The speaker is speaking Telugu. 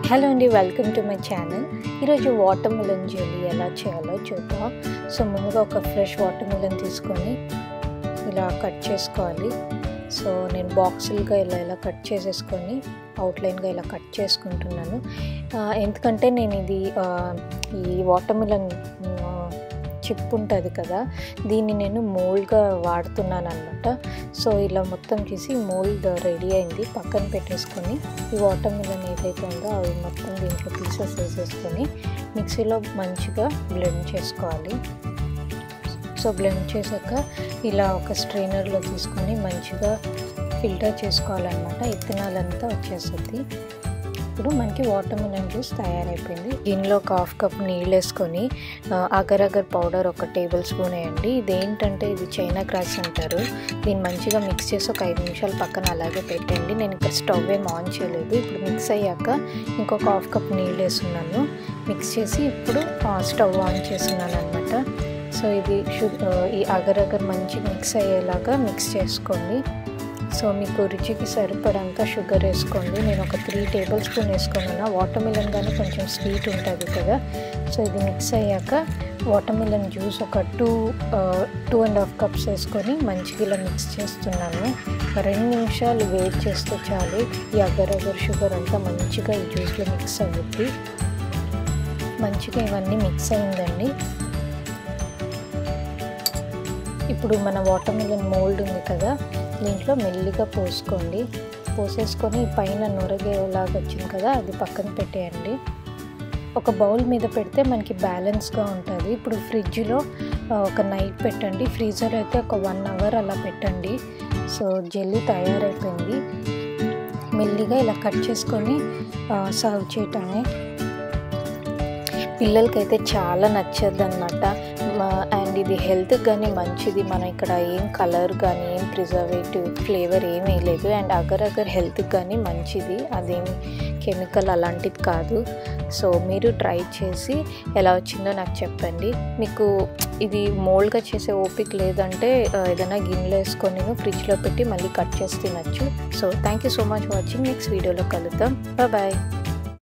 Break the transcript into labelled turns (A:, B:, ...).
A: హలో అండి వెల్కమ్ టు మై ఛానల్ ఈరోజు వాటర్ మిలన్ జెల్లీ ఎలా చేయాలో చూద్దాం సో ముందుగా ఒక ఫ్రెష్ వాటర్ మిలన్ తీసుకొని ఇలా కట్ చేసుకోవాలి సో నేను బాక్సులుగా ఇలా ఇలా కట్ చేసేసుకొని అవుట్లైన్గా ఇలా కట్ చేసుకుంటున్నాను ఆ, ఎందుకంటే నేను ఇది ఆ, ఈ వాటర్ మిలన్ చిప్ ఉంటుంది కదా దీన్ని నేను మోల్డ్గా వాడుతున్నాను అనమాట సో ఇలా మొత్తం చేసి మోల్డ్ రెడీ అయింది పక్కన పెట్టేసుకొని ఈ వాటర్ మిలన్ ఏదైతే ఉందో అవి మొత్తం దీంట్లో పీసెస్ వేసేసుకొని మిక్సీలో మంచిగా బ్లెండ్ చేసుకోవాలి సో బ్లెండ్ చేశాక ఇలా ఒక స్ట్రైనర్లో తీసుకొని మంచిగా ఫిల్టర్ చేసుకోవాలన్నమాట ఇత్తనాలంతా వచ్చేస్తుంది ఇప్పుడు మనకి వాటర్ మిలన్ జ్యూస్ తయారైపోయింది దీనిలో ఒక హాఫ్ కప్ నీళ్ళు వేసుకొని ఆ, అగర్ అగర్ పౌడర్ ఒక టేబుల్ స్పూన్ వేయండి ఇదేంటంటే ఇది చైనా గ్రాస్ అంటారు దీన్ని మంచిగా మిక్స్ చేసి ఒక ఐదు నిమిషాలు పక్కన అలాగే పెట్టండి నేను ఇక్కడ స్టవ్ ఏం ఆన్ చేయలేదు ఇప్పుడు మిక్స్ అయ్యాక ఇంకొక హాఫ్ కప్ నీళ్ళు వేస్తున్నాను మిక్స్ చేసి ఇప్పుడు ఆ, స్టవ్ ఆన్ చేస్తున్నాను అనమాట సో ఇది షు ఆ, ఈ అగర్ అగర్ మంచిగా మిక్స్ అయ్యేలాగా మిక్స్ చేసుకోండి సో మీకు రుచికి సరిపడంత షుగర్ వేసుకోండి నేను ఒక త్రీ టేబుల్ స్పూన్ వేసుకున్నాను వాటర్ మిలన్ కానీ కొంచెం స్వీట్ ఉంటుంది కదా సో ఇది మిక్స్ అయ్యాక వాటర్ మిలన్ జ్యూస్ ఒక two two and half cups వేసుకొని మంచిగా ఇలా మిక్స్ చేస్తున్నాను ఒక రెండు నిమిషాలు వెయిట్ చేస్తే చాలు ఈ అగర్ అగర్ షుగర్ అంతా మంచిగా ఈ జ్యూస్లో మిక్స్ అవుద్ది మంచిగా ఇవన్నీ మిక్స్ అయిందండి ఇప్పుడు మన వాటర్ మిలన్ మోల్డ్ ఉంది కదా దీంట్లో మెల్లిగా పోసుకోండి పోసేసుకొని పైన నొరగేలాగా వచ్చింది కదా అది పక్కన పెట్టేయండి ఒక బౌల్ మీద పెడితే మనకి బ్యాలెన్స్గా ఉంటుంది ఇప్పుడు ఫ్రిడ్జ్లో ఆ, ఒక నైట్ పెట్టండి ఫ్రీజర్ అయితే ఒక వన్ అవర్ అలా పెట్టండి సో జెల్లీ తయారైపోయింది మెల్లిగా ఇలా కట్ చేసుకొని సర్వ్ చేయటమే పిల్లలకైతే చాలా నచ్చదు అనమాట అండ్ ఇది హెల్త్కి కానీ మంచిది మనం ఇక్కడ ఏం కలర్ కానీ ఏం ప్రిజర్వేటివ్ ఫ్లేవర్ ఏం వేయలేదు అండ్ అగర్ అగర్ హెల్త్కి కానీ మంచిది అదేమి కెమికల్ అలాంటిది కాదు సో మీరు ట్రై చేసి ఎలా వచ్చిందో నాకు చెప్పండి మీకు ఇది మోల్డ్గా చేసే ఓపిక లేదంటే ఆ, ఏదైనా గిన్నెలో వేసుకొని ఫ్రిడ్జ్లో పెట్టి మళ్ళీ కట్ చేసి తినచ్చు so thank you so much watching next వీడియోలో కలుద్దాం బాయ్